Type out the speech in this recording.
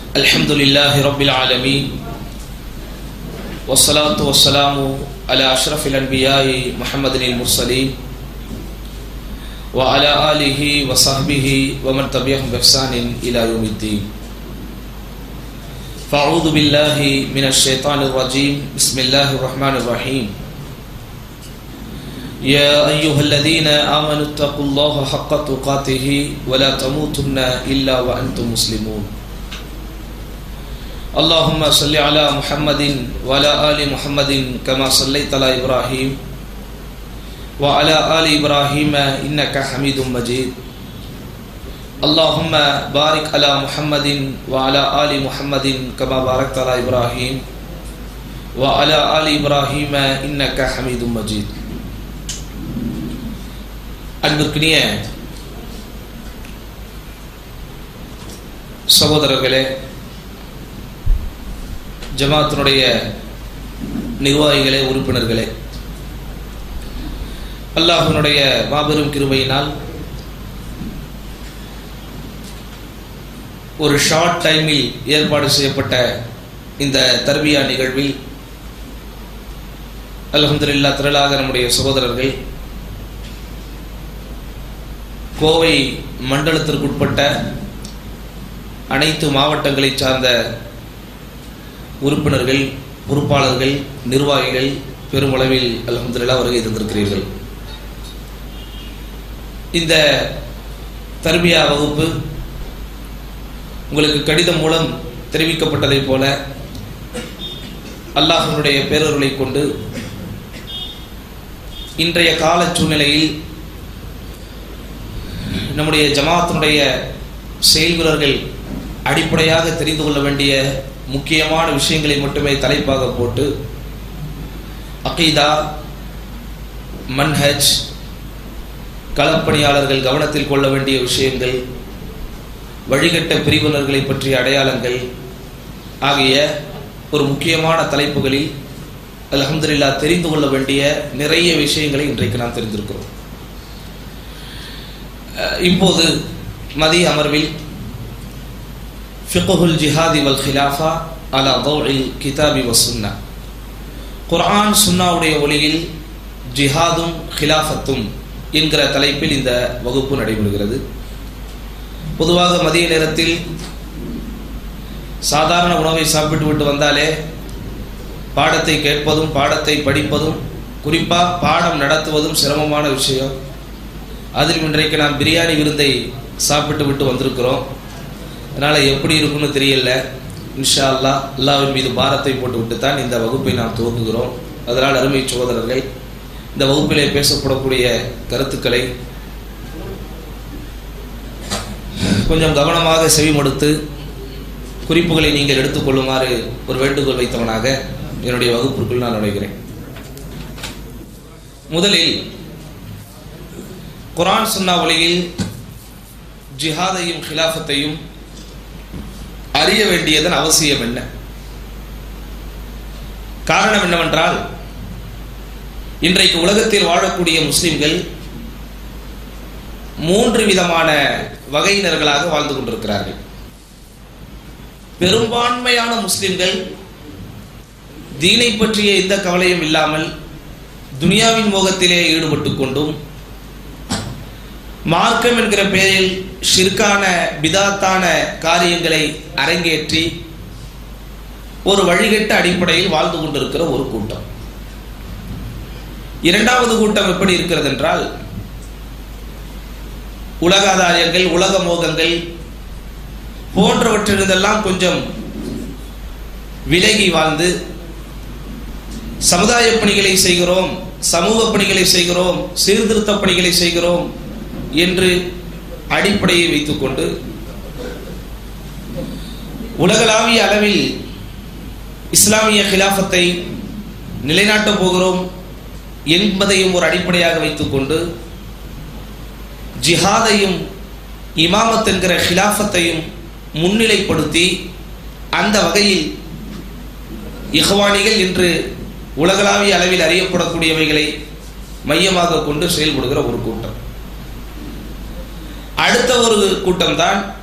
الحمد لله رب العالمين والصلاة والسلام على أشرف الأنبياء محمد المرسلين وعلى آله وصحبه ومن تبعهم بإحسان إلى يوم الدين فأعوذ بالله من الشيطان الرجيم بسم الله الرحمن الرحيم يا أيها الذين آمنوا اتقوا الله حق تقاته ولا تموتن إلا وأنتم مسلمون اللهم صل على محمد وعلى آل محمد كما صليت على إبراهيم وعلى آل إبراهيم إنك حميد مجيد اللهم بارك على محمد وعلى آل محمد كما باركت على إبراهيم وعلى آل إبراهيم إنك حميد مجيد அன்பிற்கினிய சகோதரர்களே ஜமாத்தினுடைய நிர்வாகிகளே உறுப்பினர்களே அல்லாஹினுடைய மாபெரும் கிருபையினால் ஒரு ஷார்ட் டைமில் ஏற்பாடு செய்யப்பட்ட இந்த தர்பியா நிகழ்வில் அலமதுல்லா திரளாக நம்முடைய சகோதரர்கள் கோவை மண்டலத்திற்குட்பட்ட அனைத்து மாவட்டங்களை சார்ந்த உறுப்பினர்கள் பொறுப்பாளர்கள் நிர்வாகிகள் பெருமளவில் அலமதுல்லா வருகை தந்திருக்கிறீர்கள் இந்த தர்பியா வகுப்பு உங்களுக்கு கடிதம் மூலம் தெரிவிக்கப்பட்டதைப் போல அல்லாஹனுடைய பேரர்களை கொண்டு இன்றைய கால சூழ்நிலையில் நம்முடைய ஜமாத்தினுடைய செயல் வீரர்கள் அடிப்படையாக தெரிந்து கொள்ள வேண்டிய முக்கியமான விஷயங்களை மட்டுமே தலைப்பாக போட்டு அகீதா மன்ஹஜ் களப்பணியாளர்கள் கவனத்தில் கொள்ள வேண்டிய விஷயங்கள் வழிகட்ட பிரிவினர்களை பற்றிய அடையாளங்கள் ஆகிய ஒரு முக்கியமான தலைப்புகளில் அலமதுல்லா தெரிந்து கொள்ள வேண்டிய நிறைய விஷயங்களை இன்றைக்கு நாம் தெரிந்திருக்கிறோம் இப்போது மதிய அமர்வில் ஃபிகுல் ஜிஹாதி வல் ஹிலாஃபா அலா தௌஇல் கிதாபி வசுன்னா குர்ஆன் சுன்னாவுடைய ஒளியில் ஜிஹாதும் ஹிலாஃபத்தும் என்கிற தலைப்பில் இந்த வகுப்பு நடைபெறுகிறது பொதுவாக மதிய நேரத்தில் சாதாரண உணவை சாப்பிட்டு விட்டு வந்தாலே பாடத்தை கேட்பதும் பாடத்தை படிப்பதும் குறிப்பாக பாடம் நடத்துவதும் சிரமமான விஷயம் அதில் இன்றைக்கு நாம் பிரியாணி விருந்தை சாப்பிட்டு விட்டு வந்திருக்கிறோம் அதனால் எப்படி இருக்குன்னு தெரியல இன்ஷா அல்லா அல்லாவின் மீது பாரத்தை போட்டு விட்டு தான் இந்த வகுப்பை நாம் துவங்குகிறோம் அதனால் அருமை சகோதரர்கள் இந்த வகுப்பிலே பேசப்படக்கூடிய கருத்துக்களை கொஞ்சம் கவனமாக செவிமடுத்து குறிப்புகளை நீங்கள் எடுத்துக்கொள்ளுமாறு ஒரு வேண்டுகோள் வைத்தவனாக என்னுடைய வகுப்பிற்குள் நான் நுழைகிறேன் முதலில் குரான் சுன்னா ஒளியில் ஜிஹாதையும் ஹிலாஃபத்தையும் அறிய வேண்டியதன் அவசியம் என்ன காரணம் என்னவென்றால் இன்றைக்கு உலகத்தில் வாழக்கூடிய முஸ்லிம்கள் மூன்று விதமான வகையினர்களாக வாழ்ந்து கொண்டிருக்கிறார்கள் பெரும்பான்மையான முஸ்லிம்கள் தீனை பற்றிய எந்த கவலையும் இல்லாமல் துனியாவின் மோகத்திலே ஈடுபட்டு கொண்டும் மார்க்கம் என்கிற பெயரில் ஷிர்கான பிதாத்தான காரியங்களை அரங்கேற்றி ஒரு வழிகட்ட அடிப்படையில் வாழ்ந்து கொண்டிருக்கிற ஒரு கூட்டம் இரண்டாவது கூட்டம் எப்படி இருக்கிறது என்றால் உலகாதாரியங்கள் உலக மோகங்கள் போன்றவற்றிலிருந்தெல்லாம் கொஞ்சம் விலகி வாழ்ந்து சமுதாய பணிகளை செய்கிறோம் சமூக பணிகளை செய்கிறோம் சீர்திருத்த பணிகளை செய்கிறோம் என்று அடிப்படையை வைத்துக்கொண்டு உலகளாவிய அளவில் இஸ்லாமிய கிலாஃபத்தை நிலைநாட்டப் போகிறோம் என்பதையும் ஒரு அடிப்படையாக வைத்துக்கொண்டு ஜிஹாதையும் இமாமத் என்கிற ஹிலாஃபத்தையும் முன்னிலைப்படுத்தி அந்த வகையில் இஹ்வானிகள் என்று உலகளாவிய அளவில் அறியப்படக்கூடியவைகளை மையமாக கொண்டு செயல்படுகிற ஒரு கூட்டம் அடுத்த ஒரு கூட்டம் தான்